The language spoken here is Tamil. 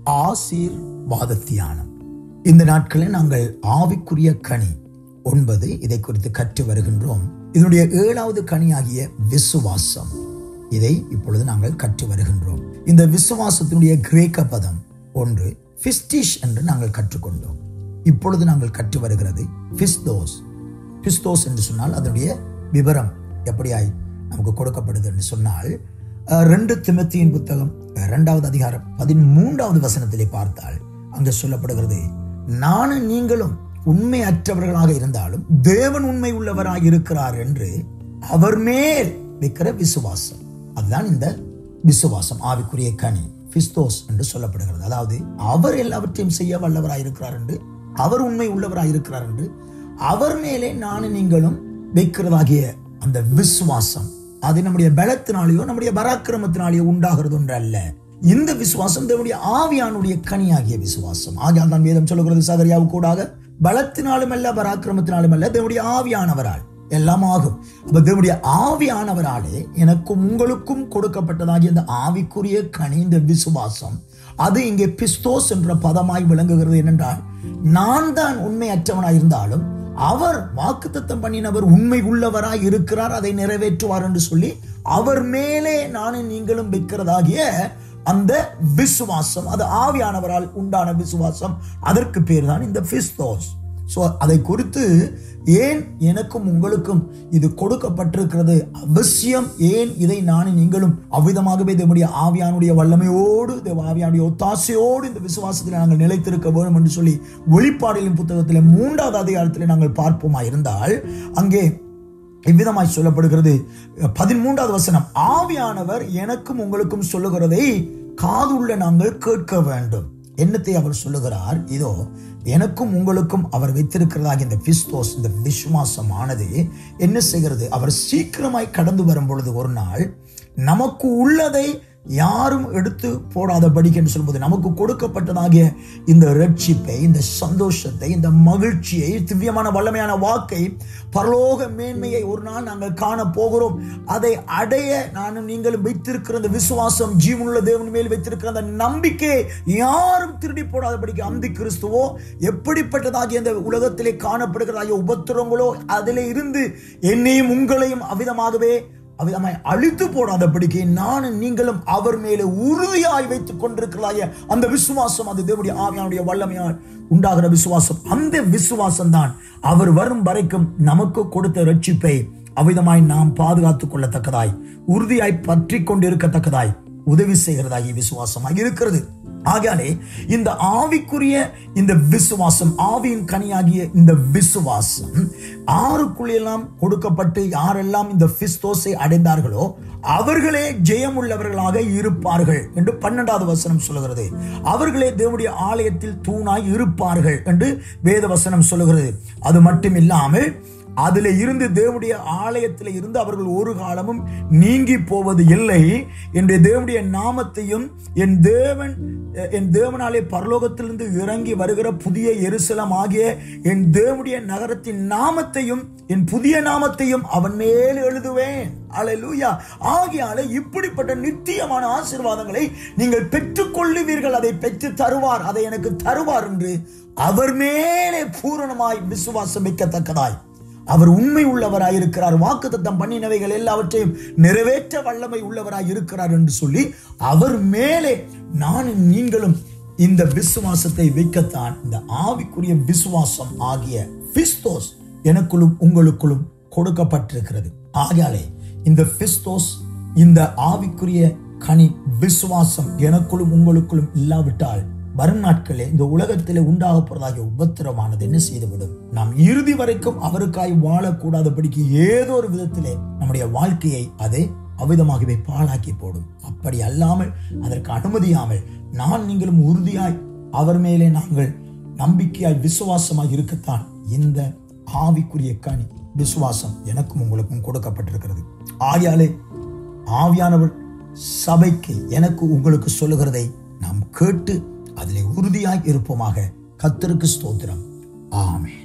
ஆசீர்வாத தியானம் இந்த நாட்களில் நாங்கள் ஆவிக்குரிய கனி ஒன்பது இதை குறித்து கற்று வருகின்றோம் இதனுடைய ஏழாவது கனியாகிய விசுவாசம் இதை இப்பொழுது நாங்கள் கற்று வருகின்றோம் இந்த விசுவாசத்தினுடைய கிரேக்க பதம் ஒன்று பிஸ்டிஷ் என்று நாங்கள் கற்றுக்கொண்டோம் இப்பொழுது நாங்கள் கற்று வருகிறது பிஸ்தோஸ் பிஸ்தோஸ் என்று சொன்னால் அதனுடைய விவரம் எப்படியாய் நமக்கு கொடுக்கப்படுது என்று சொன்னால் அஹ், ரெண்டு திமத்தியின் புத்தகம் அஹ், இரண்டாவது அதிகாரம் பதிமூன்றாவது வசனத்திலே பார்த்தால் அங்கே சொல்லப்படுகிறது நானும் நீங்களும் உண்மையற்றவர்களாக இருந்தாலும் தேவன் உண்மை உள்ளவராக இருக்கிறார் என்று அவர் மேல் வைக்கிற விசுவாசம் அதுதான் இந்த விசுவாசம் ஆவிக்குரிய கனி பிஸ்தோஸ் என்று சொல்லப்படுகிறது அதாவது அவர் எல்லாவற்றையும் செய்ய வல்லவராய் இருக்கிறார் என்று அவர் உண்மை உள்ளவராய் இருக்கிறார் என்று அவர் மேலே நானும் நீங்களும் வைக்கிறதாகிய அந்த விசுவாசம் அது நம்முடைய பலத்தினாலேயோ நம்முடைய பராக்கிரமத்தினாலேயோ உண்டாகிறது ஒன்று அல்ல இந்த விசுவாசம் தேவனுடைய ஆவியானுடைய கனியாகிய விசுவாசம் ஆகியால் தான் வேதம் சொல்லுகிறது சகரியாவு கூடாக பலத்தினாலும் அல்ல பராக்கிரமத்தினாலும் அல்ல தேவனுடைய ஆவியானவரால் எல்லாம் ஆகும் அப்ப தேவனுடைய ஆவியானவராலே எனக்கும் உங்களுக்கும் கொடுக்கப்பட்டதாகிய இந்த ஆவிக்குரிய கனி இந்த விசுவாசம் அது இங்கே பிஸ்தோஸ் என்ற பதமாய் விளங்குகிறது என்னென்றால் நான் தான் உண்மையற்றவனாய் இருந்தாலும் அவர் வாக்குத்தத்தம் பண்ணினவர் உண்மை உள்ளவராய் இருக்கிறார் அதை நிறைவேற்றுவார் என்று சொல்லி அவர் மேலே நானும் நீங்களும் வைக்கிறதாகிய அந்த விசுவாசம் அது ஆவியானவரால் உண்டான விசுவாசம் அதற்கு பேர் தான் இந்த பிஸ்தோஸ் ஸோ அதை குறித்து ஏன் எனக்கும் உங்களுக்கும் இது கொடுக்கப்பட்டிருக்கிறது அவசியம் ஏன் இதை நானும் நீங்களும் அவ்விதமாகவே தேவனுடைய ஆவியானுடைய வல்லமையோடு தேவ ஆவியானுடைய ஒத்தாசையோடு இந்த விசுவாசத்தில் நாங்கள் நிலைத்திருக்க வேண்டும் என்று சொல்லி வெளிப்பாடுகளின் புத்தகத்தில் மூன்றாவது அதிகாரத்தில் நாங்கள் பார்ப்போமா இருந்தால் அங்கே இவ்விதமாய் சொல்லப்படுகிறது பதிமூன்றாவது வசனம் ஆவியானவர் எனக்கும் உங்களுக்கும் சொல்லுகிறதை காதுள்ள நாங்கள் கேட்க வேண்டும் என்னத்தை அவர் சொல்லுகிறார் இதோ எனக்கும் உங்களுக்கும் அவர் வைத்திருக்கிறதாக இந்த பிஸ்தோஸ் இந்த விசுவாசமானது என்ன செய்கிறது அவர் சீக்கிரமாய் கடந்து வரும் பொழுது ஒரு நாள் நமக்கு உள்ளதை யாரும் எடுத்து போடாதபடிக்கு என்று சொல்லும்போது நமக்கு கொடுக்கப்பட்டதாகிய இந்த ரட்சிப்பை இந்த சந்தோஷத்தை இந்த மகிழ்ச்சியை திவ்யமான வல்லமையான வாக்கை பரலோக மேன்மையை ஒரு நாள் நாங்கள் காண போகிறோம் அதை அடைய நானும் நீங்களும் வைத்திருக்கிற அந்த விசுவாசம் ஜீவனுள்ள தேவன் மேல் வைத்திருக்கிற அந்த நம்பிக்கையை யாரும் திருடி போடாதபடிக்கு அந்தி கிறிஸ்துவோ எப்படிப்பட்டதாகிய இந்த உலகத்திலே காணப்படுகிறதாகிய உபத்திரங்களோ அதிலே இருந்து என்னையும் உங்களையும் அவ்விதமாகவே அவ்விதமாய் அழித்து போடாதபடிக்கு நானும் நீங்களும் அவர் மேலே உறுதியாய் வைத்துக் கொண்டிருக்கிறாய அந்த விசுவாசம் அது தேவனுடைய ஆவியானுடைய வல்லமையால் உண்டாகிற விசுவாசம் அந்த விசுவாசம் தான் அவர் வரும் வரைக்கும் நமக்கு கொடுத்த ரட்சிப்பை அவ்விதமாய் நாம் பாதுகாத்துக் கொள்ளத்தக்கதாய் உறுதியாய் பற்றி கொண்டிருக்கத்தக்கதாய் உதவி செய்கிறதாகி விசுவாசமாய் இருக்கிறது ஆகையாலே இந்த ஆவிக்குரிய இந்த விசுவாசம் ஆவியின் கனியாகிய இந்த விசுவாசம் ஆறுக்குள்ளெல்லாம் கொடுக்கப்பட்டு யாரெல்லாம் இந்த பிஸ்தோஸை அடைந்தார்களோ அவர்களே ஜெயமுள்ளவர்களாக இருப்பார்கள் என்று பன்னெண்டாவது வசனம் சொல்லுகிறது அவர்களே தேவனுடைய ஆலயத்தில் தூணாய் இருப்பார்கள் என்று வேத வசனம் சொல்லுகிறது அது மட்டும் இல்லாமல் அதில் இருந்து தேவனுடைய ஆலயத்தில் இருந்து அவர்கள் ஒரு காலமும் நீங்கி போவது இல்லை என்னுடைய தேவனுடைய நாமத்தையும் என் தேவன் என் தேவனாலே பரலோகத்திலிருந்து இறங்கி வருகிற புதிய எருசலம் ஆகிய என் தேவனுடைய நகரத்தின் நாமத்தையும் என் புதிய நாமத்தையும் அவன் மேல் எழுதுவேன் அலையூயா ஆகியால இப்படிப்பட்ட நித்தியமான ஆசீர்வாதங்களை நீங்கள் பெற்றுக்கொள்ளுவீர்கள் அதை பெற்று தருவார் அதை எனக்கு தருவார் என்று அவர் மேலே பூரணமாய் விசுவாசம் வைக்கத்தக்கதாய் அவர் உண்மை உள்ளவராய் இருக்கிறார் வாக்குத்தத்தம் பண்ணினவைகள் எல்லாவற்றையும் நிறைவேற்ற வல்லமை உள்ளவராய் இருக்கிறார் என்று சொல்லி அவர் மேலே நானும் நீங்களும் இந்த விசுவாசத்தை வைக்கத்தான் இந்த ஆவிக்குரிய விசுவாசம் ஆகிய பிஸ்தோஸ் எனக்குள்ளும் உங்களுக்குள்ளும் கொடுக்கப்பட்டிருக்கிறது ஆகையாலே இந்த பிஸ்தோஸ் இந்த ஆவிக்குரிய கனி விசுவாசம் எனக்குள்ளும் உங்களுக்குள்ளும் இல்லாவிட்டால் வரும் நாட்களே இந்த உலகத்திலே உண்டாக போறதாகிய உபத்திரமானது என்ன செய்துவிடும் நாம் இறுதி வரைக்கும் அவருக்காய் வாழக்கூடாதபடிக்கு ஏதோ ஒரு விதத்திலே நம்முடைய வாழ்க்கையை அதை அவ்விதமாகவே பாழாக்கி போடும் அப்படி அல்லாமல் அதற்கு அனுமதியாமல் நான் நீங்களும் உறுதியாய் அவர் மேலே நாங்கள் நம்பிக்கையாய் விசுவாசமாய் இருக்கத்தான் இந்த ஆவிக்குரிய கனி விசுவாசம் எனக்கும் உங்களுக்கும் கொடுக்கப்பட்டிருக்கிறது ஆகையாலே ஆவியானவர் சபைக்கு எனக்கு உங்களுக்கு சொல்லுகிறதை நாம் கேட்டு அதிலே உறுதியாய் இருப்போமாக கத்தருக்கு ஸ்தோத்திரம் ஆமென்